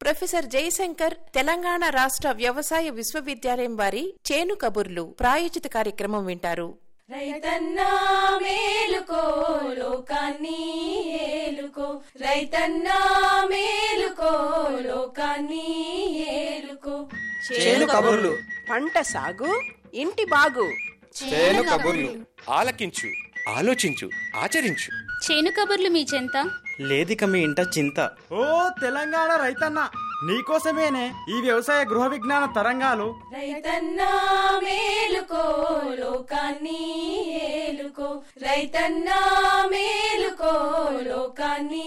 Professor Jayashankar Telangana రాష్ట్ర వ్యవసాయ విశ్వవిద్యాలయం వారి చేను కబుర్లు ప్రాయోజిత కార్యక్రమం వింటారు రైతన్నా మేలుకో లోకాన్ని ఏలుకో రైతన్నా మేలుకో లోకాన్ని ఏలుకో చేను కబుర్లు పంట సాగు ఇంటి బాగు చేను కబుర్లు ఆలకించు ఆలోచించు ఆచరించు చేను కబుర్లు మీ చెంత లేదిక మీ ఇంట చింత ఓ తెలంగాణ రైతన్న నీకోసమేనే ఈ వ్యవసాయ గృహ విజ్ఞాన తరంగాలు రైతన్నా మేలుకో లోకాన్ని ఏలుకో రైతన్నా మేలుకో లోకాన్ని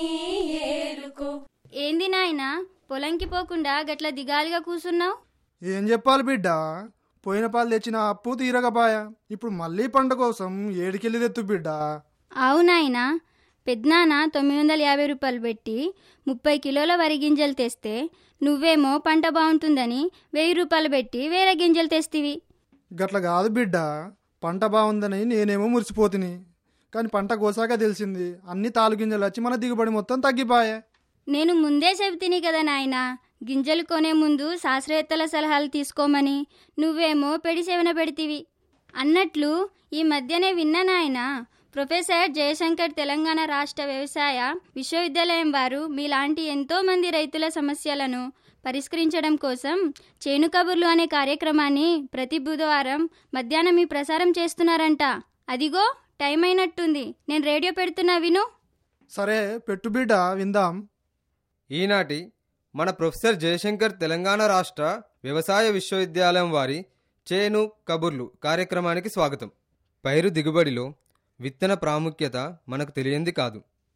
ఏలుకో ఏంది నాయనా పొలంకి పోకుండా గట్ల దిగాలుగా కూసున్నావు ఏం చెప్పాలి బిడ్డ పోయిన పాలు తెచ్చిన అప్పు తీరగపాయ ఇప్పుడు మళ్ళీ పంట కోసం ఏడికెళ్ళి తెత్తు బిడ్డ అవునాయనా పెద్దనాన్న తొమ్మిది వందల యాభై రూపాయలు పెట్టి ముప్పై కిలోల వరి గింజలు తెస్తే నువ్వేమో పంట బాగుంటుందని వెయ్యి రూపాయలు పెట్టి వేరే గింజలు తెస్తివి గట్ల కాదు బిడ్డ పంట బాగుందని నేనేమో మురిసిపోతిని కానీ పంట కోసాక తెలిసింది అన్ని తాలు గింజలు వచ్చి మన దిగుబడి మొత్తం తగ్గిపాయే నేను ముందే చెబుతిని కదా నాయనా గింజలు కొనే ముందు శాస్త్రవేత్తల సలహాలు తీసుకోమని నువ్వేమో పెడి సేవన పెడితివి అన్నట్లు ఈ మధ్యనే విన్నా నాయనా ప్రొఫెసర్ జయశంకర్ తెలంగాణ రాష్ట్ర వ్యవసాయ విశ్వవిద్యాలయం వారు మీలాంటి ఎంతో మంది రైతుల సమస్యలను పరిష్కరించడం కోసం చేను కబుర్లు అనే కార్యక్రమాన్ని ప్రతి బుధవారం మధ్యాహ్నం మీ ప్రసారం చేస్తున్నారంట అదిగో టైం అయినట్టుంది నేను రేడియో పెడుతున్నా విను సరే పెట్టు బిడ్డ విందాం ఈనాటి మన ప్రొఫెసర్ జయశంకర్ తెలంగాణ రాష్ట్ర వ్యవసాయ విశ్వవిద్యాలయం వారి చేను కబుర్లు కార్యక్రమానికి స్వాగతం పైరు దిగుబడిలో విత్తన ప్రాముఖ్యత మనకు తెలియంది కాదు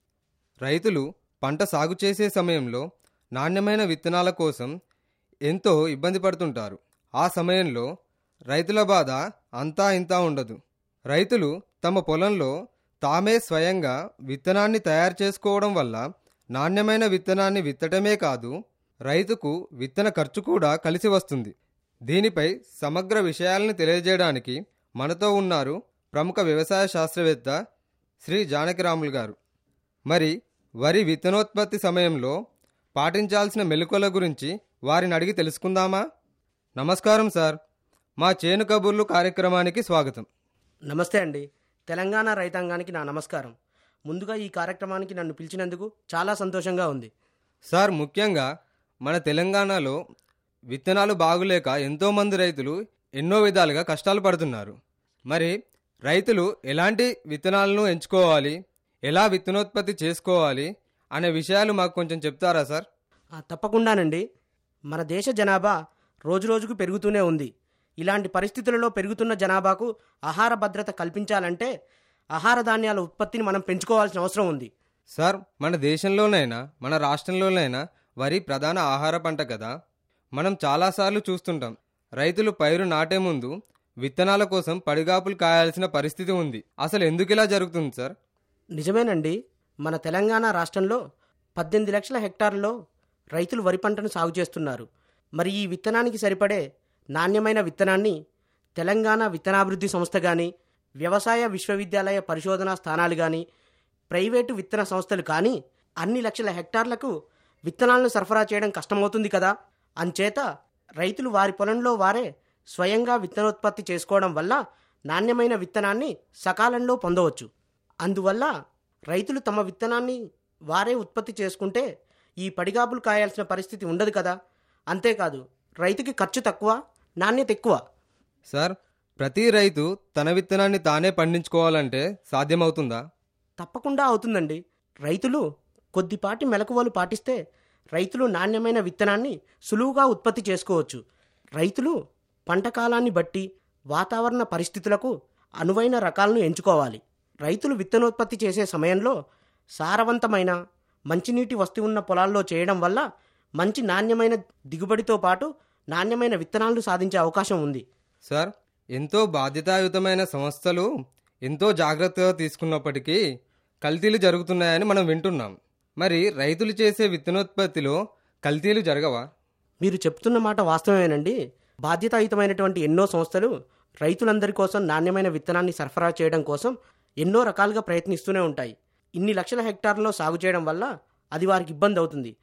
రైతులు పంట సాగు చేసే సమయంలో నాణ్యమైన విత్తనాల కోసం ఎంతో ఇబ్బంది పడుతుంటారు ఆ సమయంలో రైతుల బాధ అంతా ఇంతా ఉండదు రైతులు తమ పొలంలో తామే స్వయంగా విత్తనాన్ని తయారు చేసుకోవడం వల్ల నాణ్యమైన విత్తనాన్ని విత్తటమే కాదు రైతుకు విత్తన ఖర్చు కూడా కలిసి వస్తుంది దీనిపై సమగ్ర విషయాలను తెలియజేయడానికి మనతో ఉన్నారు ప్రముఖ వ్యవసాయ శాస్త్రవేత్త శ్రీ జానకిరాములు గారు మరి వరి విత్తనోత్పత్తి సమయంలో పాటించాల్సిన మెలకువల గురించి వారిని అడిగి తెలుసుకుందామా నమస్కారం సార్ మా చేను కబుర్లు కార్యక్రమానికి స్వాగతం నమస్తే అండి తెలంగాణ రైతాంగానికి నా నమస్కారం ముందుగా ఈ కార్యక్రమానికి నన్ను పిలిచినందుకు చాలా సంతోషంగా ఉంది సార్ ముఖ్యంగా మన తెలంగాణలో విత్తనాలు బాగులేక ఎంతోమంది రైతులు ఎన్నో విధాలుగా కష్టాలు పడుతున్నారు మరి రైతులు ఎలాంటి విత్తనాలను ఎంచుకోవాలి ఎలా విత్తనోత్పత్తి చేసుకోవాలి అనే విషయాలు మాకు కొంచెం చెప్తారా సార్ ఆ, తప్పకుండానండి మన దేశ జనాభా రోజురోజుకు పెరుగుతూనే ఉంది ఇలాంటి పరిస్థితులలో పెరుగుతున్న జనాభాకు ఆహార భద్రత కల్పించాలంటే ఆహార ధాన్యాల ఉత్పత్తిని మనం పెంచుకోవాల్సిన అవసరం ఉంది సార్ మన దేశంలోనైనా మన రాష్ట్రంలోనైనా వరి ప్రధాన ఆహార పంట కదా మనం చాలాసార్లు చూస్తుంటాం రైతులు పైరు నాటే ముందు విత్తనాల కోసం పడిగాపులు కాయాల్సిన పరిస్థితి ఉంది అసలు ఎందుకు ఇలా జరుగుతుంది సార్ నిజమేనండి మన తెలంగాణ రాష్ట్రంలో పద్దెనిమిది లక్షల హెక్టార్లలో రైతులు వరి పంటను సాగు చేస్తున్నారు మరి ఈ విత్తనానికి సరిపడే నాణ్యమైన విత్తనాన్ని తెలంగాణ విత్తనాభివృద్ధి సంస్థ కానీ వ్యవసాయ విశ్వవిద్యాలయ పరిశోధనా స్థానాలు కానీ ప్రైవేటు విత్తన సంస్థలు కానీ అన్ని లక్షల హెక్టార్లకు విత్తనాలను సరఫరా చేయడం కష్టమవుతుంది కదా అంచేత రైతులు వారి పొలంలో వారే స్వయంగా విత్తనోత్పత్తి చేసుకోవడం వల్ల నాణ్యమైన విత్తనాన్ని సకాలంలో పొందవచ్చు అందువల్ల రైతులు తమ విత్తనాన్ని వారే ఉత్పత్తి చేసుకుంటే ఈ పడిగాపులు కాయాల్సిన పరిస్థితి ఉండదు కదా అంతేకాదు రైతుకి ఖర్చు తక్కువ నాణ్యత ఎక్కువ సార్ ప్రతి రైతు తన విత్తనాన్ని తానే పండించుకోవాలంటే సాధ్యమవుతుందా తప్పకుండా అవుతుందండి రైతులు కొద్దిపాటి మెలకువలు పాటిస్తే రైతులు నాణ్యమైన విత్తనాన్ని సులువుగా ఉత్పత్తి చేసుకోవచ్చు రైతులు పంట కాలాన్ని బట్టి వాతావరణ పరిస్థితులకు అనువైన రకాలను ఎంచుకోవాలి రైతులు విత్తనోత్పత్తి చేసే సమయంలో సారవంతమైన మంచినీటి వస్తు ఉన్న పొలాల్లో చేయడం వల్ల మంచి నాణ్యమైన దిగుబడితో పాటు నాణ్యమైన విత్తనాలను సాధించే అవకాశం ఉంది సార్ ఎంతో బాధ్యతాయుతమైన సంస్థలు ఎంతో జాగ్రత్తగా తీసుకున్నప్పటికీ కల్తీలు జరుగుతున్నాయని మనం వింటున్నాం మరి రైతులు చేసే విత్తనోత్పత్తిలో కల్తీలు జరగవా మీరు చెప్తున్న మాట వాస్తవమేనండి బాధ్యతాయుతమైనటువంటి ఎన్నో సంస్థలు రైతులందరి కోసం నాణ్యమైన విత్తనాన్ని సరఫరా చేయడం కోసం ఎన్నో రకాలుగా ప్రయత్నిస్తూనే ఉంటాయి ఇన్ని లక్షల హెక్టార్లలో సాగు చేయడం వల్ల అది వారికి ఇబ్బంది అవుతుంది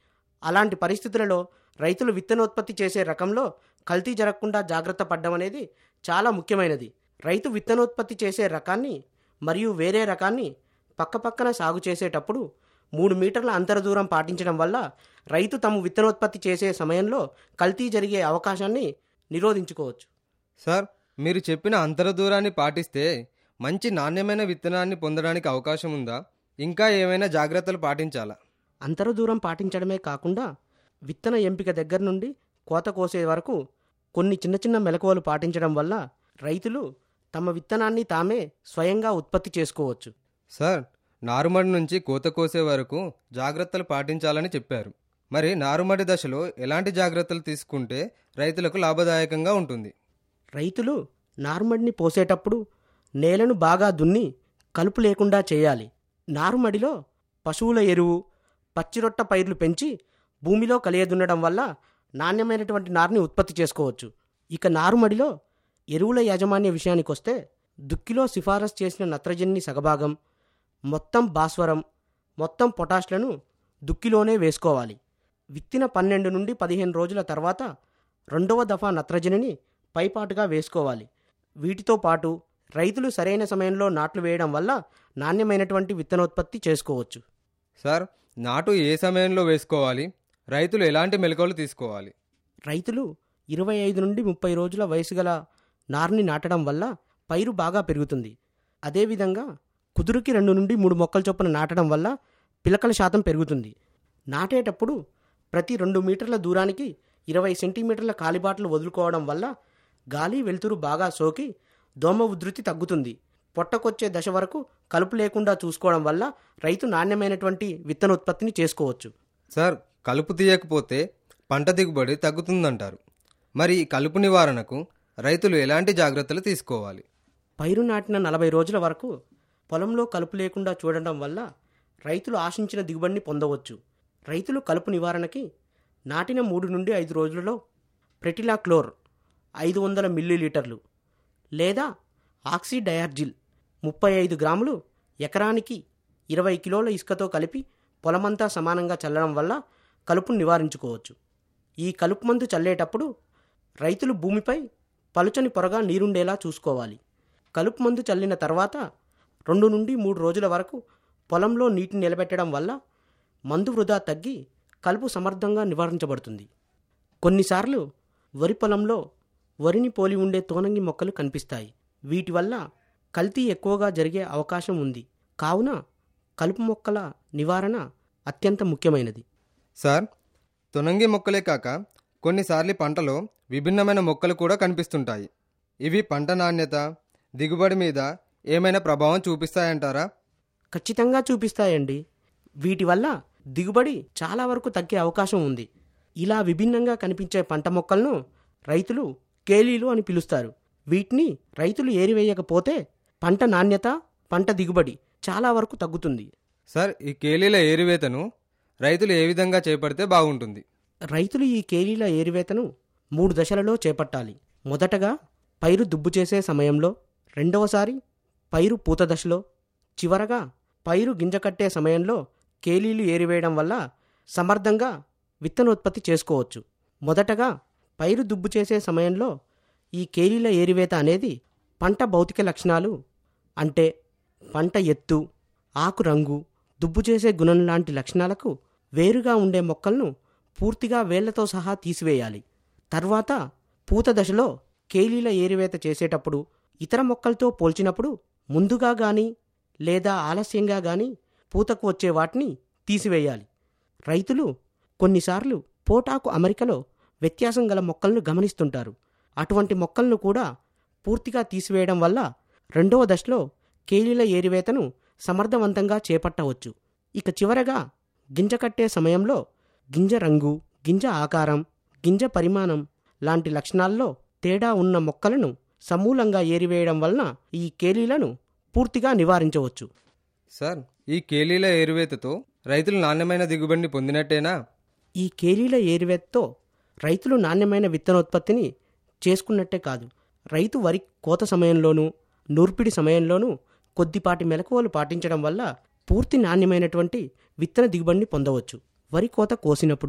అలాంటి పరిస్థితులలో రైతులు విత్తనోత్పత్తి చేసే రకంలో కల్తీ జరగకుండా జాగ్రత్త పడడం అనేది చాలా ముఖ్యమైనది రైతు విత్తనోత్పత్తి చేసే రకాన్ని మరియు వేరే రకాన్ని పక్కపక్కన సాగు చేసేటప్పుడు మూడు మీటర్ల అంతర దూరం పాటించడం వల్ల రైతు తాము విత్తనోత్పత్తి చేసే సమయంలో కల్తీ జరిగే అవకాశాన్ని నిరోధించుకోవచ్చు సార్ మీరు చెప్పిన అంతర దూరాన్ని పాటిస్తే మంచి నాణ్యమైన విత్తనాన్ని పొందడానికి అవకాశం ఉందా ఇంకా ఏమైనా జాగ్రత్తలు పాటించాలా అంతర దూరం పాటించడమే కాకుండా విత్తన ఎంపిక దగ్గర నుండి కోత కోసే వరకు కొన్ని చిన్న చిన్న మెలకువలు పాటించడం వల్ల రైతులు తమ విత్తనాన్ని తామే స్వయంగా ఉత్పత్తి చేసుకోవచ్చు సార్ నారుమడి నుంచి కోత కోసే వరకు జాగ్రత్తలు పాటించాలని చెప్పారు మరి నారుమడి దశలో ఎలాంటి జాగ్రత్తలు తీసుకుంటే రైతులకు లాభదాయకంగా ఉంటుంది రైతులు నారుమడిని పోసేటప్పుడు నేలను బాగా దున్ని కలుపు లేకుండా చేయాలి నారుమడిలో పశువుల ఎరువు పచ్చిరొట్ట పైర్లు పెంచి భూమిలో కలియదున్నడం వల్ల నాణ్యమైనటువంటి నారుని ఉత్పత్తి చేసుకోవచ్చు ఇక నారుమడిలో ఎరువుల యాజమాన్య విషయానికి వస్తే దుక్కిలో సిఫారసు చేసిన నత్రజనిని సగభాగం మొత్తం భాస్వరం మొత్తం పొటాష్లను దుక్కిలోనే వేసుకోవాలి విత్తిన పన్నెండు నుండి పదిహేను రోజుల తర్వాత రెండవ దఫా నత్రజనిని పైపాటుగా వేసుకోవాలి వీటితో పాటు రైతులు సరైన సమయంలో నాట్లు వేయడం వల్ల నాణ్యమైనటువంటి విత్తనోత్పత్తి చేసుకోవచ్చు సార్ నాటు ఏ సమయంలో వేసుకోవాలి రైతులు ఎలాంటి మెలకువలు తీసుకోవాలి రైతులు ఇరవై ఐదు నుండి ముప్పై రోజుల వయసు గల నారుని నాటడం వల్ల పైరు బాగా పెరుగుతుంది అదేవిధంగా కుదురుకి రెండు నుండి మూడు మొక్కల చొప్పున నాటడం వల్ల పిలకల శాతం పెరుగుతుంది నాటేటప్పుడు ప్రతి రెండు మీటర్ల దూరానికి ఇరవై సెంటీమీటర్ల కాలిబాటలు వదులుకోవడం వల్ల గాలి వెలుతురు బాగా సోకి దోమ ఉధృతి తగ్గుతుంది పొట్టకొచ్చే దశ వరకు కలుపు లేకుండా చూసుకోవడం వల్ల రైతు నాణ్యమైనటువంటి విత్తనోత్పత్తిని చేసుకోవచ్చు సార్ కలుపు తీయకపోతే పంట దిగుబడి తగ్గుతుందంటారు మరి ఈ కలుపు నివారణకు రైతులు ఎలాంటి జాగ్రత్తలు తీసుకోవాలి పైరు నాటిన నలభై రోజుల వరకు పొలంలో కలుపు లేకుండా చూడటం వల్ల రైతులు ఆశించిన దిగుబడిని పొందవచ్చు రైతులు కలుపు నివారణకి నాటిన మూడు నుండి ఐదు రోజులలో ప్రెటిలా క్లోర్ ఐదు వందల మిల్లీలీటర్లు లేదా ఆక్సిడయార్జిల్ ముప్పై ఐదు గ్రాములు ఎకరానికి ఇరవై కిలోల ఇసుకతో కలిపి పొలమంతా సమానంగా చల్లడం వల్ల కలుపును నివారించుకోవచ్చు ఈ కలుపు మందు చల్లేటప్పుడు రైతులు భూమిపై పలుచని పొరగా నీరుండేలా చూసుకోవాలి కలుపు మందు చల్లిన తర్వాత రెండు నుండి మూడు రోజుల వరకు పొలంలో నీటిని నిలబెట్టడం వల్ల మందు వృధా తగ్గి కలుపు సమర్థంగా నివారించబడుతుంది కొన్నిసార్లు వరి పొలంలో వరిని పోలి ఉండే తోనంగి మొక్కలు కనిపిస్తాయి వీటి వల్ల కల్తీ ఎక్కువగా జరిగే అవకాశం ఉంది కావున కలుపు మొక్కల నివారణ అత్యంత ముఖ్యమైనది సార్ తొనంగి మొక్కలే కాక కొన్నిసార్లు పంటలో విభిన్నమైన మొక్కలు కూడా కనిపిస్తుంటాయి ఇవి పంట నాణ్యత దిగుబడి మీద ఏమైనా ప్రభావం చూపిస్తాయంటారా ఖచ్చితంగా చూపిస్తాయండి వీటి వల్ల దిగుబడి చాలా వరకు తగ్గే అవకాశం ఉంది ఇలా విభిన్నంగా కనిపించే పంట మొక్కలను రైతులు కేలీలు అని పిలుస్తారు వీటిని రైతులు ఏరివేయకపోతే పంట నాణ్యత పంట దిగుబడి చాలా వరకు తగ్గుతుంది సార్ ఈ కేలీల ఏరివేతను రైతులు ఏ విధంగా చేపడితే బాగుంటుంది రైతులు ఈ కేలీల ఏరివేతను మూడు దశలలో చేపట్టాలి మొదటగా పైరు దుబ్బు చేసే సమయంలో రెండవసారి పైరు పూత దశలో చివరగా పైరు గింజ కట్టే సమయంలో కేలీలు ఏరివేయడం వల్ల సమర్థంగా విత్తనోత్పత్తి చేసుకోవచ్చు మొదటగా పైరు దుబ్బు చేసే సమయంలో ఈ కేలీల ఏరివేత అనేది పంట భౌతిక లక్షణాలు అంటే పంట ఎత్తు ఆకు రంగు దుబ్బు చేసే గుణం లాంటి లక్షణాలకు వేరుగా ఉండే మొక్కలను పూర్తిగా వేళ్లతో సహా తీసివేయాలి తర్వాత పూత దశలో కేలీల ఏరివేత చేసేటప్పుడు ఇతర మొక్కలతో పోల్చినప్పుడు ముందుగా గాని లేదా ఆలస్యంగా గాని పూతకు వచ్చే వాటిని తీసివేయాలి రైతులు కొన్నిసార్లు పోటాకు అమరికలో వ్యత్యాసం గల మొక్కలను గమనిస్తుంటారు అటువంటి మొక్కలను కూడా పూర్తిగా తీసివేయడం వల్ల రెండవ దశలో కేలీల ఏరివేతను సమర్థవంతంగా చేపట్టవచ్చు ఇక చివరగా గింజ కట్టే సమయంలో గింజ రంగు గింజ ఆకారం గింజ పరిమాణం లాంటి లక్షణాల్లో తేడా ఉన్న మొక్కలను సమూలంగా ఏరివేయడం వలన ఈ కేలీలను పూర్తిగా నివారించవచ్చు సార్ ఈ కేలీల ఏరివేతతో రైతులు నాణ్యమైన దిగుబడిని పొందినట్టేనా ఈ కేలీల ఏరివేతతో రైతులు నాణ్యమైన విత్తనోత్పత్తిని చేసుకున్నట్టే కాదు రైతు వరి కోత సమయంలోనూ నూర్పిడి సమయంలోనూ కొద్దిపాటి మెలకువలు పాటించడం వల్ల పూర్తి నాణ్యమైనటువంటి విత్తన దిగుబడిని పొందవచ్చు వరి కోత కోసినప్పుడు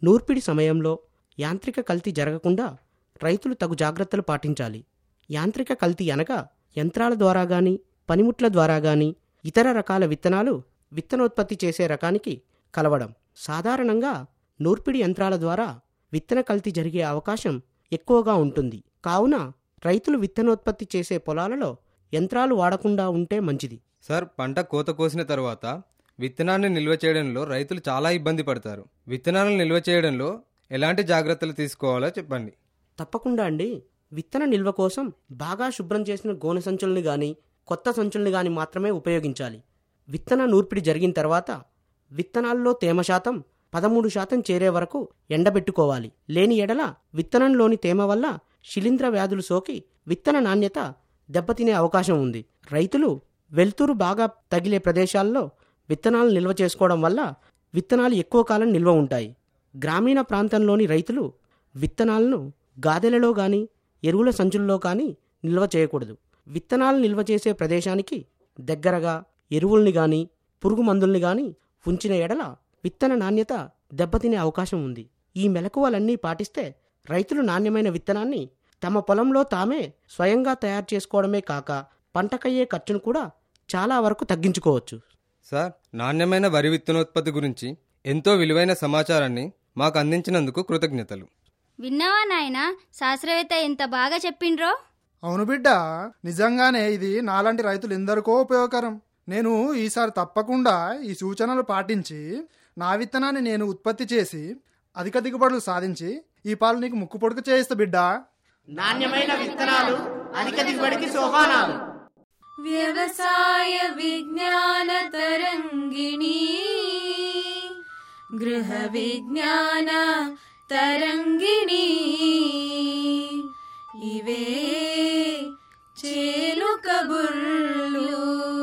నూర్పిడి సమయంలో యాంత్రిక కల్తీ జరగకుండా రైతులు తగు జాగ్రత్తలు పాటించాలి యాంత్రిక కల్తీ అనగా యంత్రాల ద్వారా గాని పనిముట్ల ద్వారా గాని ఇతర రకాల విత్తనాలు విత్తనోత్పత్తి చేసే రకానికి కలవడం సాధారణంగా నూర్పిడి యంత్రాల ద్వారా విత్తన కల్తీ జరిగే అవకాశం ఎక్కువగా ఉంటుంది కావున రైతులు విత్తనోత్పత్తి చేసే పొలాలలో యంత్రాలు వాడకుండా ఉంటే మంచిది సార్ పంట కోత కోసిన తర్వాత విత్తనాన్ని నిల్వ చేయడంలో రైతులు చాలా ఇబ్బంది పడతారు విత్తనాలను నిల్వ చేయడంలో ఎలాంటి జాగ్రత్తలు తీసుకోవాలో చెప్పండి తప్పకుండా అండి విత్తన నిల్వ కోసం బాగా శుభ్రం చేసిన గోనె సంచుల్ని గాని కొత్త సంచుల్ని గాని మాత్రమే ఉపయోగించాలి విత్తన నూర్పిడి జరిగిన తర్వాత విత్తనాల్లో తేమ శాతం పదమూడు శాతం చేరే వరకు ఎండబెట్టుకోవాలి లేని ఎడల విత్తనంలోని తేమ వల్ల శిలీంధ్ర వ్యాధులు సోకి విత్తన నాణ్యత దెబ్బతినే అవకాశం ఉంది రైతులు వెలుతురు బాగా తగిలే ప్రదేశాల్లో విత్తనాలు నిల్వ చేసుకోవడం వల్ల విత్తనాలు ఎక్కువ కాలం నిల్వ ఉంటాయి గ్రామీణ ప్రాంతంలోని రైతులు విత్తనాలను గాదెలలో గాని ఎరువుల సంచుల్లో కానీ నిల్వ చేయకూడదు విత్తనాలు నిల్వ చేసే ప్రదేశానికి దగ్గరగా ఎరువుల్ని గాని పురుగు మందుల్ని గాని ఉంచిన ఎడల విత్తన నాణ్యత దెబ్బతినే అవకాశం ఉంది ఈ మెలకువలన్నీ పాటిస్తే రైతులు నాణ్యమైన విత్తనాన్ని తమ పొలంలో తామే స్వయంగా తయారు చేసుకోవడమే కాక పంటకయ్యే ఖర్చును కూడా చాలా వరకు తగ్గించుకోవచ్చు సార్ నాణ్యమైన వరి విత్తనోత్పత్తి గురించి ఎంతో విలువైన సమాచారాన్ని మాకు అందించినందుకు కృతజ్ఞతలు విన్నావా నాయనా శాస్త్రవేత్త ఎంత బాగా చెప్పిండ్రో అవును బిడ్డ నిజంగానే ఇది నాలాంటి రైతులు ఎందరికో ఉపయోగకరం నేను ఈసారి తప్పకుండా ఈ సూచనలు పాటించి నా విత్తనాన్ని నేను ఉత్పత్తి చేసి అధిక దిగుబడులు సాధించి ఈ పాలు నీకు ముక్కు పొడుకు చేయిస్తా బిడ్డ నాణ్యమైన విత్తనాలు అధిక దిగుబడికి సోపానాలు వ్యవసాయ విజ్ఞాన తరంగిణి గృహ విజ్ఞాన తరంగిణి ఇవే చేలు కబుర్లు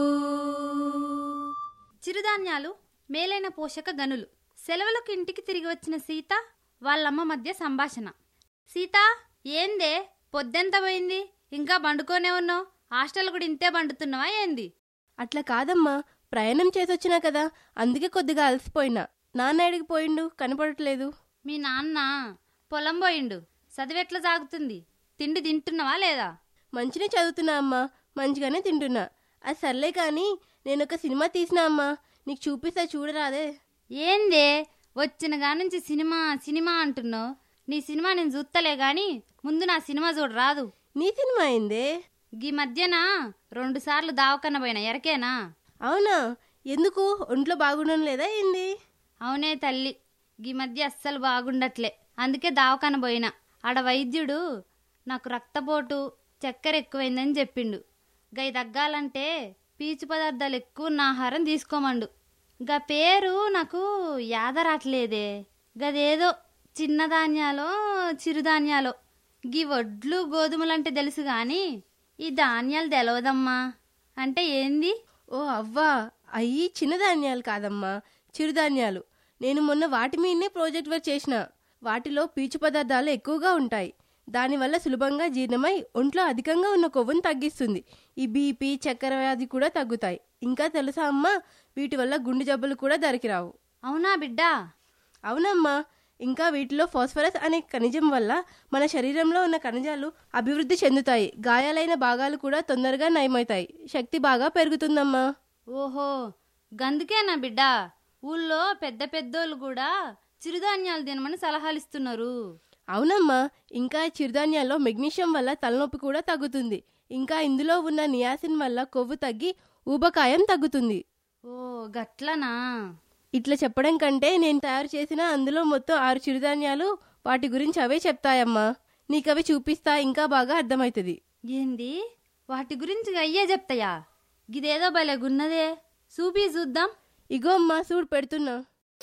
చిరుధాన్యాలు మేలైన పోషక గనులు సెలవులకు ఇంటికి తిరిగి వచ్చిన సీత వాళ్ళమ్మ మధ్య సంభాషణ సీత ఏందే పొద్దెంత పోయింది ఇంకా బండుకోనే ఉన్నావు హాస్టల్ కూడా ఇంతే బండుతున్నావా ఏంది అట్లా కాదమ్మా ప్రయాణం చేసొచ్చినా కదా అందుకే కొద్దిగా అలసిపోయినా నాన్న ఎడికి పోయిండు కనపడట్లేదు మీ నాన్న పొలం పోయిండు చదివెట్లా సాగుతుంది తిండి తింటున్నావా లేదా మంచినే చదువుతున్నా అమ్మా మంచిగానే తింటున్నా అది సర్లే కానీ నేను ఒక సినిమా తీసినా అమ్మా నీకు చూపిస్తా చూడరాదే ఏందే వచ్చిన నుంచి సినిమా సినిమా అంటున్నావు నీ సినిమా నేను చూస్తలే గాని ముందు నా సినిమా చూడ రాదు నీ సినిమా అయిందే గీ మధ్యన రెండు సార్లు దావకన్న పోయినా ఎరకేనా అవునా ఎందుకు ఒంట్లో బాగుండడం లేదా ఏంది అవునే తల్లి గీ మధ్య అస్సలు బాగుండట్లే అందుకే దావకన్న పోయినా ఆడ వైద్యుడు నాకు రక్తపోటు చక్కెర ఎక్కువైందని చెప్పిండు గై తగ్గాలంటే పీచు పదార్థాలు ఎక్కువ ఉన్న ఆహారం తీసుకోమండు గా పేరు నాకు యాద రావట్లేదే గదేదో చిన్న ధాన్యాలో చిరుధాన్యాలో గీ వడ్లు గోధుమలంటే తెలుసు గాని ఈ ధాన్యాలు తెలవదమ్మా అంటే ఏంది ఓ అవ్వా అయ్యి చిన్నధాన్యాలు కాదమ్మా చిరుధాన్యాలు నేను మొన్న వాటి మీదనే ప్రాజెక్ట్ వర్క్ చేసిన వాటిలో పీచు పదార్థాలు ఎక్కువగా ఉంటాయి దానివల్ల సులభంగా జీర్ణమై ఒంట్లో అధికంగా ఉన్న కొవ్వును తగ్గిస్తుంది ఈ బీపీ చక్కెర వ్యాధి కూడా తగ్గుతాయి ఇంకా తెలుసా అమ్మా వీటి వల్ల గుండె జబ్బులు కూడా దరికిరావు అవునా బిడ్డా అవునమ్మా ఇంకా వీటిలో ఫాస్ఫరస్ అనే ఖనిజం వల్ల మన శరీరంలో ఉన్న ఖనిజాలు అభివృద్ధి చెందుతాయి గాయాలైన భాగాలు కూడా తొందరగా నయమవుతాయి శక్తి బాగా పెరుగుతుందమ్మా ఓహో గందుకేనా బిడ్డా ఊళ్ళో పెద్ద పెద్దోళ్ళు కూడా చిరుధాన్యాలు తినమని సలహాలు ఇస్తున్నారు అవునమ్మా ఇంకా చిరుధాన్యాల్లో మెగ్నీషియం వల్ల తలనొప్పి కూడా తగ్గుతుంది ఇంకా ఇందులో ఉన్న నియాసిన్ వల్ల కొవ్వు తగ్గి ఊబకాయం తగ్గుతుంది ఓ గట్లనా ఇట్లా చెప్పడం కంటే నేను తయారు చేసిన అందులో మొత్తం ఆరు చిరుధాన్యాలు వాటి గురించి అవే చెప్తాయమ్మా నీకవి చూపిస్తా ఇంకా బాగా అర్థమవుతుంది ఏంది వాటి గురించి అయ్యే చెప్తాయా గిదేదో భలేగున్నదే చూపి చూద్దాం ఇగో అమ్మా చూడు పెడుతున్నా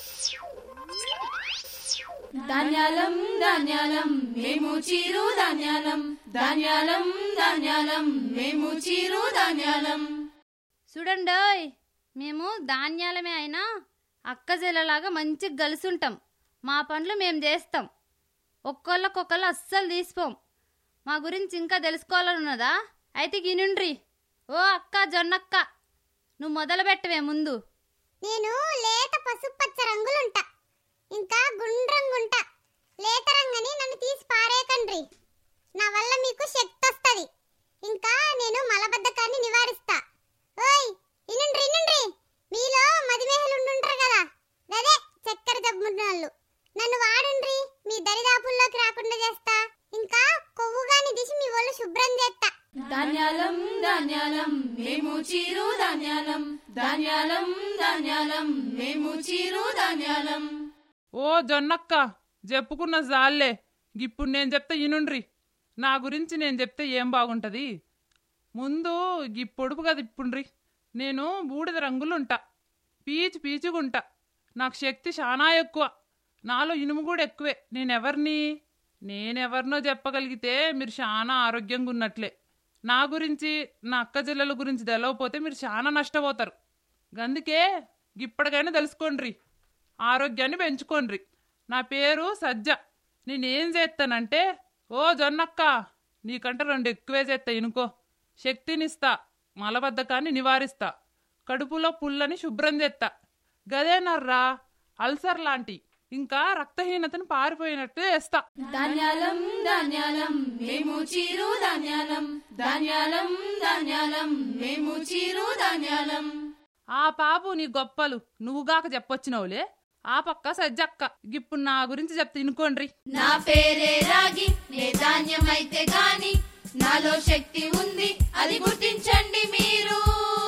ధాన్యాలం ధాన్యాలం మేము చీరు ధాన్యాలం ధాన్యాలం ధాన్యాలం మేము చీరు ధాన్యాలం చూడండోయ్ మేము ధాన్యాలమే అయినా అక్కజెల్లలాగా మంచిగా గలుసుంటాం మా పనులు మేము చేస్తాం ఒక్కొక్కళ్ళకొక్కళ్ళు అస్సలు తీసిపోం మా గురించి ఇంకా తెలుసుకోవాలని ఉన్నదా అయితే గినుండ్రి ఓ అక్క జొన్నక్క నువ్వు మొదలు పెట్టవే ముందు నేను లేత పసుపచ్చ రంగులుంటా ఇంకా గుండ్రంగుంట లేతరంగని నన్ను తీసి పారేకండ్రి నా వల్ల మీకు శక్తి వస్తది ఇంకా నేను మలబద్ధకాన్ని నివారిస్తా ఓయ్ ఇనుండ్రి ఇనుండ్రి మీలో మధుమేహలు ఉండుంటారు కదా గదే చక్కెర జబ్బున్నోళ్ళు నన్ను వాడుండ్రి మీ దరిదాపుల్లోకి రాకుండా చేస్తా ఇంకా కొవ్వుగాని దిశ మీ ఒళ్ళు శుభ్రం చేస్తా ధాన్యాలం ధాన్యాలం మేము చీరు ధాన్యాలం ధాన్యాలం ధాన్యాలం మేము చీరు ధాన్యాలం ఓ జొన్నక్క చెప్పుకున్న జాల్లే ఇప్పుడు నేను చెప్తే ఇనుండ్రి నా గురించి నేను చెప్తే ఏం బాగుంటది ముందు ఈ పొడుపు కదా ఇప్పుండ్రి నేను బూడిద రంగులుంటా పీచు పీచుగుంటా నాకు శక్తి చాలా ఎక్కువ నాలో ఇనుము కూడా ఎక్కువే నేనెవరిని నేనెవరినో చెప్పగలిగితే మీరు చాలా ఆరోగ్యంగా ఉన్నట్లే నా గురించి నా అక్క చెల్లెల గురించి తెలవపోతే మీరు చాలా నష్టపోతారు గందుకే ఇప్పటికైనా తెలుసుకోండ్రి ఆరోగ్యాన్ని పెంచుకోండ్రి నా పేరు సజ్జ నేనేం చేస్తానంటే ఓ జొన్నక్క నీకంటే రెండు ఎక్కువే చేస్తా ఇనుకో శక్తినిస్తా మలబద్ధకాన్ని నివారిస్తా కడుపులో పుల్లని శుభ్రం చేస్తా గదేనర్రా అల్సర్ లాంటి ఇంకా రక్తహీనతను పారిపోయినట్టు చేస్తా ధాన్యాలం ధాన్యాలం మేము చీరు ధాన్యాలం ధాన్యాలం ధాన్యాలం మేము చీరు ధాన్యాలం ఆ పాపు నీ గొప్పలు నువ్వుగాక చెప్పొచ్చినవులే ఆ పక్క సజ్జక్క ఇప్పుడు నా గురించి చెప్తే ఇనుకోండ్రి నా పేరే రాగి నే ధాన్యమైతే గాని నాలో శక్తి ఉంది అది గుర్తించండి మీరు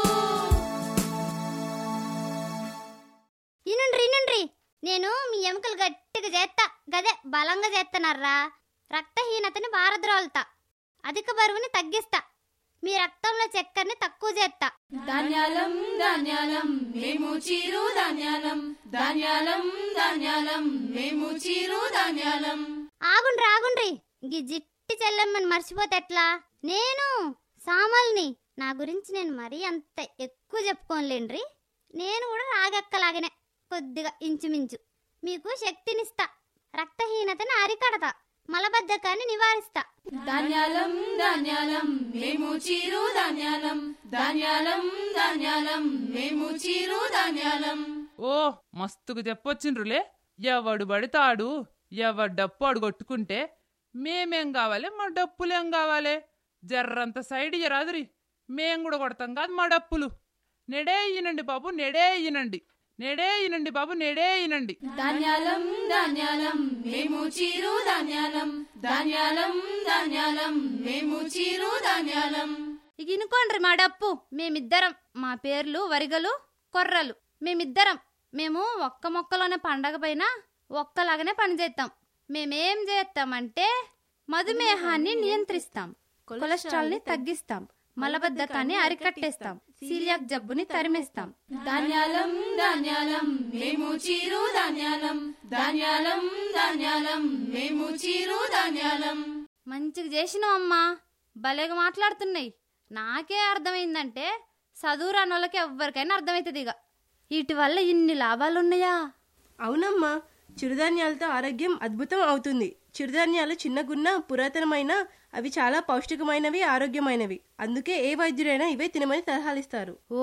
ఇనుండ్రి ఇనుండ్రి నేను మీ ఎముకలు గట్టిగా చేత్తా గదే బలంగా చేత్తనర్రా రక్తహీనతని భారద్రోల్తా అధిక బరువుని తగ్గిస్తా మీ రక్తంలో చక్కెరని తక్కువ చేత్తా ధాన్యాలం ధాన్యాలం మేము చీరు ధాన్యాలం ధాన్యాలం ధాన్యాలం మేము చీరు ధాన్యాలం ఆగుండ్రి ఆగుండ్రి గీ జిట్టి చెల్లెమ్మని మర్చిపోతే ఎట్లా నేను సామల్ని నా గురించి నేను మరీ అంత ఎక్కువ చెప్పుకోనులేండ్రి నేను కూడా రాగెక్కలాగనే కొద్దిగా ఇంచుమించు మీకు శక్తినిస్తా రక్తహీనతని అరికడతా మలబద్ధకాన్ని నివారిస్తా ధాన్యాలం ధాన్యాలం మేము చీరు ధాన్యాలం ధాన్యాలం ధాన్యాలం మేము చీరు ధాన్యాలం ఓ మస్తుకు చెప్పొచ్చిండ్రులే ఎవడు పడితాడు ఎవడు డప్పు ఆడు కొట్టుకుంటే మేమేం కావాలి మా డప్పులేం కావాలి జర్రంత సైడ్ ఇయ్యరాదురి మేం కూడా కొడతాం కాదు మా డప్పులు నెడే ఇనండి బాబు నెడే ఇనండి నెడే ఇనండి బాబు నెడే ఇనండి ధాన్యాలం ధాన్యాలం మేము చీరు ధాన్యాలం ధాన్యాలం ధాన్యాలం మేము చీరు ధాన్యాలం ఇక ఇనుకోండ్రి మా డప్పు మేమిద్దరం మా పేర్లు వరిగలు కొర్రలు మేమిద్దరం మేము ఒక్క మొక్కలోనే పండగ పైన ఒక్కలాగానే పనిచేస్తాం మేమేం చేస్తామంటే మధుమేహాన్ని నియంత్రిస్తాం కొలెస్ట్రాల్ ని తగ్గిస్తాం మలబద్ధకాన్ని అరికట్టేస్తాం సీలియాక్ జబ్బుని తరిమేస్తాం ధాన్యాలం ధాన్యాలం మేము చీరు ధాన్యాలం ధాన్యాలం ధాన్యాలం మేము చీరు ధాన్యాలం మంచిగా చేసినావు అమ్మా భలేగా మాట్లాడుతున్నాయి నాకే అర్థమైందంటే చదువు రాని వాళ్ళకి ఎవ్వరికైనా అర్థమవుతుంది ఇక వీటి వల్ల ఇన్ని లాభాలున్నాయా అవునమ్మా చిరుధాన్యాలతో ఆరోగ్యం అద్భుతం అవుతుంది చిరుధాన్యాలు చిన్నగున్న పురాతనమైన అవి చాలా పౌష్టికమైనవి ఆరోగ్యమైనవి అందుకే ఏ వైద్యుడైనా ఇవే తినమని సలహాలిస్తారు ఓ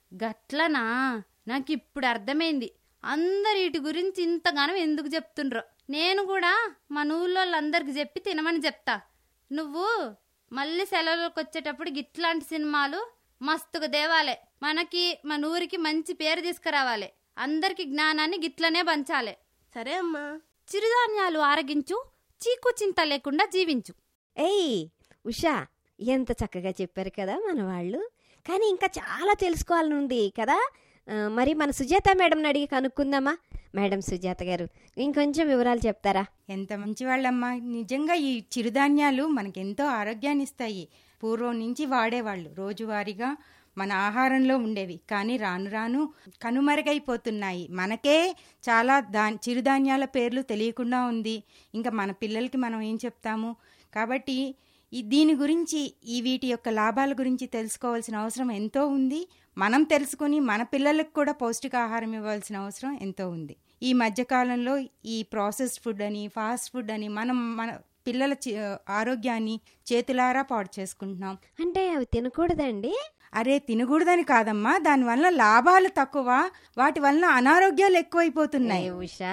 గట్లనా నాకు ఇప్పుడు అర్థమైంది అందరు వీటి గురించి ఇంతగానో ఎందుకు చెప్తుండ్రో నేను కూడా మన ఊళ్ళో వాళ్ళందరికి చెప్పి తినమని చెప్తా నువ్వు మళ్ళీ సెలవులకు వచ్చేటప్పుడు ఇట్లాంటి సినిమాలు మస్తుగా దేవాలే మనకి మన ఊరికి మంచి పేరు తీసుకురావాలి అందరికి జ్ఞానాన్ని గిట్లనే పంచాలి సరే అమ్మా చిరుధాన్యాలు ఆరగించు చీకు చింత లేకుండా జీవించు ఏయ్ ఉషా ఎంత చక్కగా చెప్పారు కదా మన వాళ్ళు కానీ ఇంకా చాలా తెలుసుకోవాలని ఉంది కదా ఆ, మరి మన సుజాత మేడంని అడిగి కనుక్కుందామా మేడం సుజాత గారు ఇంకొంచెం వివరాలు చెప్తారా ఎంత మంచి వాళ్ళమ్మా నిజంగా ఈ చిరుధాన్యాలు మనకెంతో ఆరోగ్యాన్ని ఇస్తాయి పూర్వం నుంచి వాడేవాళ్ళు రోజువారీగా మన ఆహారంలో ఉండేవి కానీ రాను రాను కనుమరుగైపోతున్నాయి మనకే చాలా దా చిరుధాన్యాల పేర్లు తెలియకుండా ఉంది ఇంకా మన పిల్లలకి మనం ఏం చెప్తాము కాబట్టి ఈ దీని గురించి ఈ వీటి యొక్క లాభాల గురించి తెలుసుకోవాల్సిన అవసరం ఎంతో ఉంది మనం తెలుసుకుని మన పిల్లలకు కూడా పౌష్టికాహారం ఇవ్వాల్సిన అవసరం ఎంతో ఉంది ఈ మధ్యకాలంలో ఈ ప్రాసెస్డ్ ఫుడ్ అని ఫాస్ట్ ఫుడ్ అని మనం మన పిల్లల చి- ఆరోగ్యాన్ని చేతులారా పాడు చేసుకుంటున్నాం అంటే అవి తినకూడదండి అరే తినకూడదని కాదమ్మా దానివల్ల లాభాలు తక్కువ వాటి వల్ల అనారోగ్యాలు ఎక్కువైపోతున్నాయి ఏ ఉషా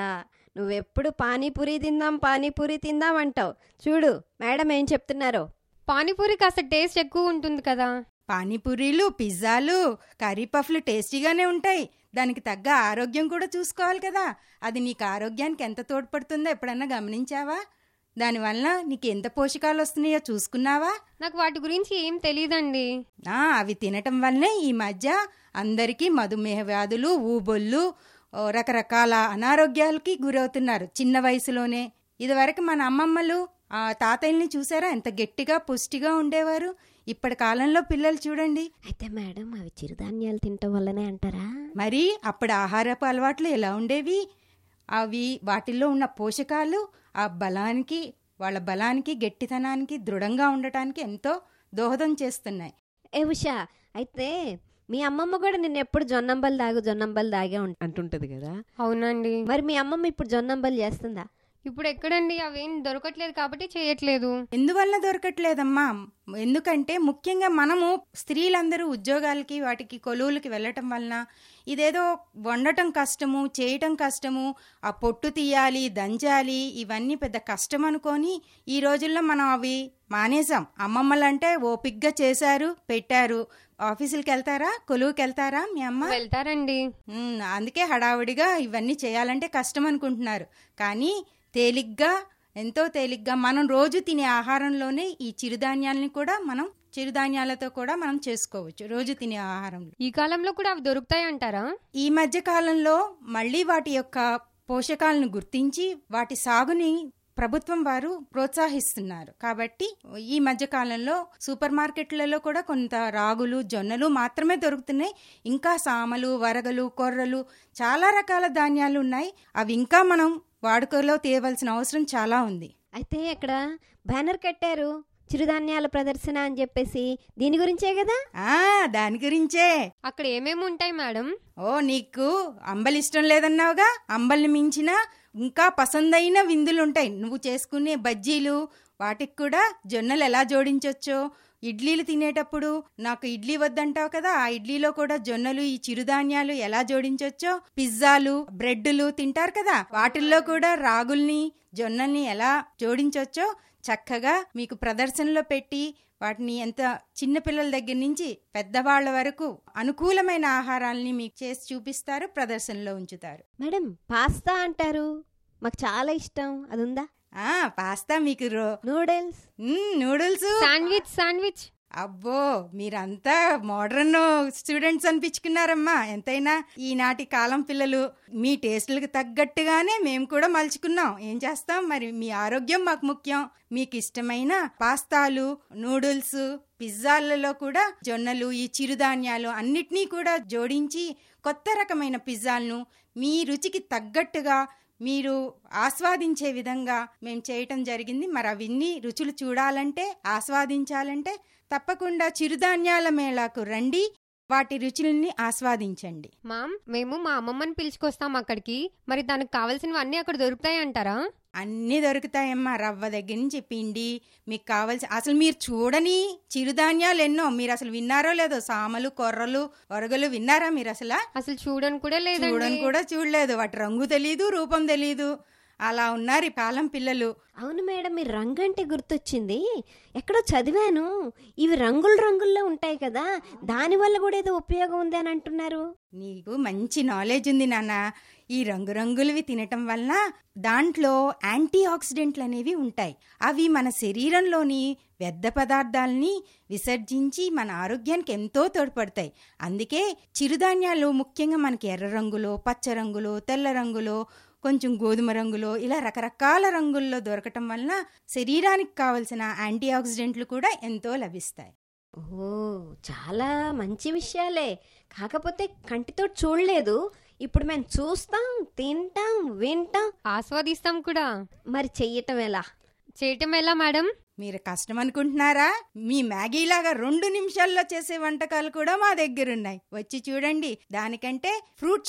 నువ్వెప్పుడు పానీపూరి తిందాం పానీపూరి తిందాం అంటావు చూడు మేడం ఏం చెప్తున్నారో పానీపూరి కాస్త టేస్ట్ ఎక్కువ ఉంటుంది కదా పానీపూరీలు పిజ్జాలు కర్రీ పఫ్లు టేస్టీగానే ఉంటాయి దానికి తగ్గ ఆరోగ్యం కూడా చూసుకోవాలి కదా అది నీకు ఆరోగ్యానికి ఎంత తోడ్పడుతుందో ఎప్పుడన్నా గమనించావా దానివల్ల నీకు ఎంత పోషకాలు వస్తున్నాయో చూసుకున్నావా నాకు వాటి గురించి ఏం తెలియదండి ఆ, అవి తినటం వల్లనే ఈ మధ్య అందరికీ మధుమేహ వ్యాధులు ఊబొళ్ళు ఓ, రకరకాల అనారోగ్యాలకి గురవుతున్నారు చిన్న వయసులోనే ఇదివరకు మన అమ్మమ్మలు ఆ తాతయ్యల్ని చూసారా ఎంత గట్టిగా పుష్టిగా ఉండేవారు ఇప్పటి కాలంలో పిల్లలు చూడండి అయితే మేడం అవి చిరుధాన్యాలు తినటం వల్లనే అంటారా మరి అప్పుడు ఆహారపు అలవాట్లు ఎలా ఉండేవి అవి వాటిల్లో ఉన్న పోషకాలు ఆ బలానికి వాళ్ళ బలానికి గట్టితనానికి దృఢంగా ఉండటానికి ఎంతో దోహదం చేస్తున్నాయి ఏ ఉషా అయితే మీ అమ్మమ్మ కూడా నిన్న ఎప్పుడు జొన్నంబలు దాగు జొన్నంబలు దాగే ఉం- అంటుంటది కదా అవునండి మరి మీ అమ్మమ్మ ఇప్పుడు జొన్నంబలు చేస్తుందా ఇప్పుడు ఎక్కడండి అవేం దొరకట్లేదు కాబట్టి చేయట్లేదు ఎందువల్ల దొరకట్లేదమ్మా ఎందుకంటే ముఖ్యంగా మనము స్త్రీలందరూ ఉద్యోగాలకి వాటికి కొలువులకి వెళ్ళటం వలన ఇదేదో వండటం కష్టము చేయటం కష్టము ఆ పొట్టు తీయాలి దంచాలి ఇవన్నీ పెద్ద కష్టం అనుకొని ఈ రోజుల్లో మనం అవి మానేసాం అమ్మమ్మలంటే ఓపిగ్గా చేశారు పెట్టారు ఆఫీసులకి వెళ్తారా కొలువుకి వెళ్తారా మీ అమ్మ వెళ్తారండి ఉమ్, అందుకే హడావుడిగా ఇవన్నీ చేయాలంటే కష్టం అనుకుంటున్నారు కానీ తేలిగ్గా ఎంతో తేలిగ్గా మనం రోజు తినే ఆహారంలోనే ఈ చిరుధాన్యాలని కూడా మనం చిరుధాన్యాలతో కూడా మనం చేసుకోవచ్చు రోజు తినే ఆహారంలో ఈ కాలంలో కూడా అవి దొరుకుతాయి అంటారా ఈ మధ్య కాలంలో మళ్ళీ వాటి యొక్క పోషకాలను గుర్తించి వాటి సాగుని ప్రభుత్వం వారు ప్రోత్సహిస్తున్నారు కాబట్టి ఈ మధ్య కాలంలో సూపర్ మార్కెట్లలో కూడా కొంత రాగులు జొన్నలు మాత్రమే దొరుకుతున్నాయి ఇంకా సామలు వరగలు కొర్రలు చాలా రకాల ధాన్యాలు ఉన్నాయి అవి ఇంకా మనం వాడుకలో తేవలసిన అవసరం చాలా ఉంది అయితే అక్కడ బ్యానర్ కట్టారు చిరుధాన్యాల ప్రదర్శన అని చెప్పేసి దీని గురించే కదా ఆ దాని గురించే అక్కడ ఏమేమి ఉంటాయి మేడం ఓ నీకు అంబలి ఇష్టం లేదన్నావుగా అంబల్ని మించిన ఇంకా పసందైన విందులు ఉంటాయి నువ్వు చేసుకునే బజ్జీలు వాటికి కూడా జొన్నలు ఎలా జోడించొచ్చో ఇడ్లీలు తినేటప్పుడు నాకు ఇడ్లీ వద్దంటావు కదా ఆ ఇడ్లీలో కూడా జొన్నలు ఈ చిరుధాన్యాలు ఎలా జోడించొచ్చో పిజ్జాలు బ్రెడ్లు తింటారు కదా వాటిల్లో కూడా రాగుల్ని జొన్నల్ని ఎలా జోడించొచ్చో చక్కగా మీకు ప్రదర్శనలో పెట్టి వాటిని ఎంత చిన్న పిల్లల దగ్గర నుంచి పెద్దవాళ్ల వరకు అనుకూలమైన ఆహారాల్ని మీకు చేసి చూపిస్తారు ప్రదర్శనలో ఉంచుతారు మేడం పాస్తా అంటారు మాకు చాలా ఇష్టం అది ఉందా ఆ పాస్తా మీకు నూడిల్స్ నూడిల్స్ శాండ్విచ్ శాండ్విచ్ అబ్బో మీరంతా మోడర్న్ స్టూడెంట్స్ అనిపించుకున్నారమ్మా ఎంతైనా ఈనాటి కాలం పిల్లలు మీ టేస్టులకు తగ్గట్టుగానే మేము కూడా మలుచుకున్నాం ఏం చేస్తాం మరి మీ ఆరోగ్యం మాకు ముఖ్యం మీకు ఇష్టమైన పాస్తాలు నూడిల్స్ పిజ్జాలలో కూడా జొన్నలు ఈ చిరుధాన్యాలు అన్నిటినీ కూడా జోడించి కొత్త రకమైన పిజ్జాలను మీ రుచికి తగ్గట్టుగా మీరు ఆస్వాదించే విధంగా మేము చేయటం జరిగింది మరి అవన్నీ రుచులు చూడాలంటే ఆస్వాదించాలంటే తప్పకుండా చిరుధాన్యాల మేళాకు రండి వాటి రుచుల్ని ఆస్వాదించండి మామ్ మేము మా అమ్మమ్మని పిలుచుకొస్తాం అక్కడికి మరి తనకు కావాల్సినవి అన్నీ అక్కడ దొరుకుతాయి అంటారా అన్నీ దొరుకుతాయమ్మా రవ్వ దగ్గర నుంచి పిండి మీకు కావాల్సి అసలు మీరు చూడని చిరుధాన్యాలు ఎన్నో మీరు అసలు విన్నారో లేదో సామలు కొర్రలు ఒరగలు విన్నారా మీరు అసలు అసలు చూడని కూడా లేదండి చూడని కూడా చూడలేదు వాటి రంగు తెలీదు రూపం తెలీదు అలా ఉన్నారు ఈ కాలం పిల్లలు అవును మేడం మీరు రంగు అంటే గుర్తొచ్చింది ఎక్కడో చదివాను ఇవి రంగులు రంగుల్లో ఉంటాయి కదా దానివల్ల కూడా ఏదో ఉపయోగం ఉంది అని అంటున్నారు నీకు మంచి నాలెడ్జ్ ఉంది నాన్న ఈ రంగురంగులవి తినటం వలన దాంట్లో యాంటీ ఆక్సిడెంట్లు అనేవి ఉంటాయి అవి మన శరీరంలోని వ్యర్థ పదార్థాలని విసర్జించి మన ఆరోగ్యానికి ఎంతో తోడ్పడతాయి అందుకే చిరుధాన్యాలు ముఖ్యంగా మనకి ఎర్ర రంగులో పచ్చ రంగులో తెల్ల రంగులో కొంచెం గోధుమ రంగులో ఇలా రకరకాల రంగుల్లో దొరకటం వలన శరీరానికి కావలసిన యాంటీ ఆక్సిడెంట్లు కూడా ఎంతో లభిస్తాయి ఓ చాలా మంచి విషయాలే కాకపోతే కంటితో చూడలేదు ఇప్పుడు మేము చూస్తాం తింటాం వింటాం ఆస్వాదిస్తాం కూడా మరి చెయ్యటం ఎలా చేయటం ఎలా మేడం మీరు కష్టం అనుకుంటున్నారా మీ మ్యాగీ లాగా రెండు నిమిషాల్లో చేసే వంటకాలు కూడా మా దగ్గర ఉన్నాయి వచ్చి చూడండి దానికంటే ఫ్రూట్ షేక్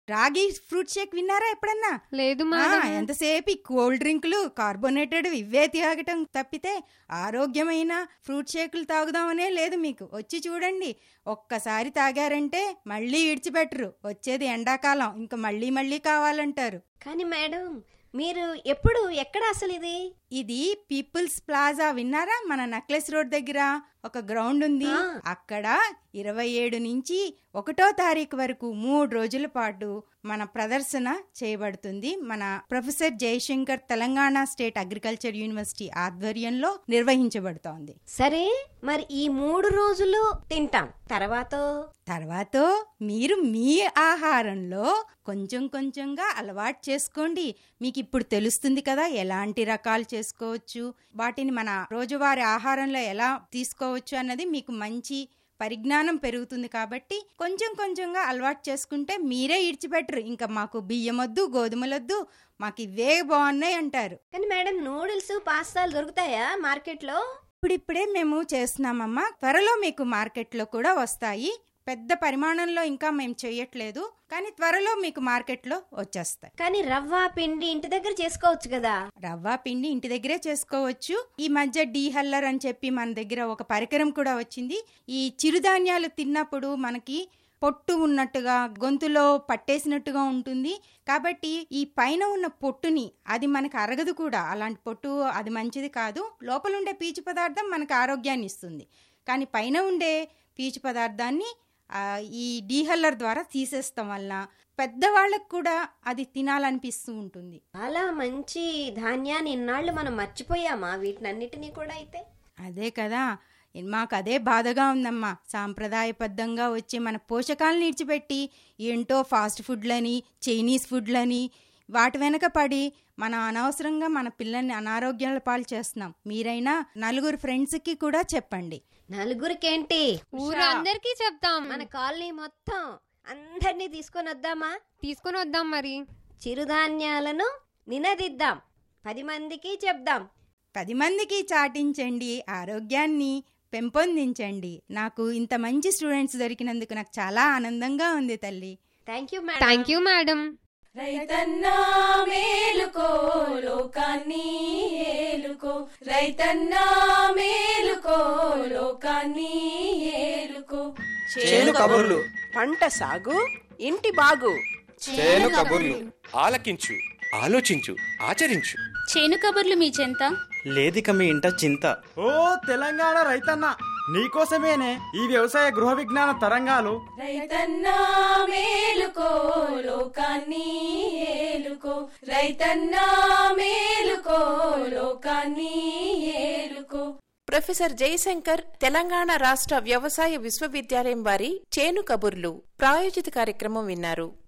రాగి ఫ్రూట్ షేక్ విన్నారా ఎప్పుడన్నా లేదు ఆ, మేడం. ఎంతసేపు ఈ కూల్ డ్రింకులు కార్బోనేటెడ్ ఇవే తాగటం తప్పితే ఆరోగ్యమైన ఫ్రూట్ షేకులు తాగుదామనే లేదు మీకు వచ్చి చూడండి ఒక్కసారి తాగారంటే మళ్ళీ ఇడిచిపెట్టరు వచ్చేది ఎండాకాలం ఇంకా మళ్ళీ మళ్ళీ కావాలంటారు కానీ మేడం మీరు ఎప్పుడు ఎక్కడ అసలు ఇది ఇది పీపుల్స్ ప్లాజా విన్నారా మన నక్లెస్ రోడ్ దగ్గర ఒక గ్రౌండ్ ఉంది అక్కడ ఇరవై ఏడు నుంచి ఒకటో తారీఖు వరకు మూడు రోజుల పాటు మన ప్రదర్శన చేయబడుతుంది మన professor Jayashankar Telangana state agriculture university ఆధ్వర్యంలో నిర్వహించబడుతోంది సరే మరి ఈ మూడు రోజులు తింటాం తర్వాత తర్వాత మీరు మీ ఆహారంలో కొంచెం కొంచెంగా అలవాటు చేసుకోండి మీకు ఇప్పుడు తెలుస్తుంది కదా ఎలాంటి రకాలు చేసుకోవచ్చు వాటిని మన రోజువారీ ఆహారంలో ఎలా తీసుకోవచ్చు అన్నది మీకు మంచి పరిజ్ఞానం పెరుగుతుంది కాబట్టి కొంచెం కొంచెంగా అలవాటు చేసుకుంటే మీరే ఇడిచిపెట్టరు ఇంకా మాకు బియ్యం వద్దు గోధుమలొద్దు మాకు ఇవే బాగున్నాయి అంటారు కానీ మేడం నూడిల్స్ పాస్తాలు దొరుకుతాయా మార్కెట్లో ఇప్పుడిప్పుడే మేము చేస్తున్నామమ్మా త్వరలో మీకు మార్కెట్లో కూడా వస్తాయి పెద్ద పరిమాణంలో ఇంకా మేము చేయట్లేదు కానీ త్వరలో మీకు మార్కెట్లో వచ్చేస్తాయి కానీ రవ్వ పిండి ఇంటి దగ్గర చేసుకోవచ్చు కదా రవ్వ పిండి ఇంటి దగ్గరే చేసుకోవచ్చు ఈ మధ్య డీహల్లర్ అని చెప్పి మన దగ్గర ఒక పరికరం కూడా వచ్చింది ఈ చిరుధాన్యాలు తిన్నప్పుడు మనకి పొట్టు ఉన్నట్టుగా గొంతులో పట్టేసినట్టుగా ఉంటుంది కాబట్టి ఈ పైన ఉన్న పొట్టుని అది మనకు అరగదు కూడా అలాంటి పొట్టు అది మంచిది కాదు లోపల ఉండే పీచు పదార్థం మనకు ఆరోగ్యాన్ని ఇస్తుంది కానీ పైన ఉండే పీచు పదార్థాన్ని ఆ, ఈ డీహల్లర్ ద్వారా తీసేస్తాం వల్ల పెద్దవాళ్ళకు కూడా అది తినాలనిపిస్తూ ఉంటుంది చాలా మంచి ధాన్యాన్ని ఇన్నాళ్ళు మనం మర్చిపోయామా వీటినన్నిటినీ కూడా అయితే అదే కదా మాకు అదే బాధగా ఉందమ్మా సాంప్రదాయబద్ధంగా వచ్చే మన పోషకాలను ఇడిచిపెట్టి ఏంటో ఫాస్ట్ ఫుడ్లని చైనీస్ ఫుడ్లని వాటి వెనక పడి మన అనవసరంగా మన పిల్లల్ని అనారోగ్యాల పాలు చేస్తున్నాం మీరైనా నలుగురు ఫ్రెండ్స్కి కూడా చెప్పండి నలుగురికేంటి ఊరు అందరికీ చెప్తాం మన కాలనీ మొత్తం అందరినీ తీసుకొని వద్దామా తీసుకొని వద్దాం మరి చిరుధాన్యాలను నినదిద్దాం పది మందికి చెప్దాం పది మందికి చాటించండి ఆరోగ్యాన్ని పెంపొందించండి నాకు ఇంత మంచి స్టూడెంట్స్ దొరికినందుకు నాకు చాలా ఆనందంగా ఉంది తల్లి thank you thank you madam రైతన్నా మేలుకో లోకాన్ని ఏలుకో రైతన్నా మేలుకో లోకాన్ని ఏలుకో చేను కబుర్లు పంట సాగు ఇంటి బాగు చేను కబుర్లు ఆలకించు ఆలోచించు ఆచరించు చేను కబుర్లు మీ చెంత లేదిక మీ ఇంట చింత ఓ తెలంగాణ రైతన్న నీకోసమేనే ఈ వ్యవసాయ గృహ విజ్ఞాన తరంగాలు రైతన్నా మేలుకో లోకాన్ని ఏలుకో రైతన్నా మేలుకో లోకాన్ని ఏలుకో ప్రొఫెసర్ జయశంకర్ తెలంగాణ రాష్ట్ర వ్యవసాయ విశ్వవిద్యాలయం వారి చేను కబుర్లు ప్రాయోజిత కార్యక్రమం విన్నారు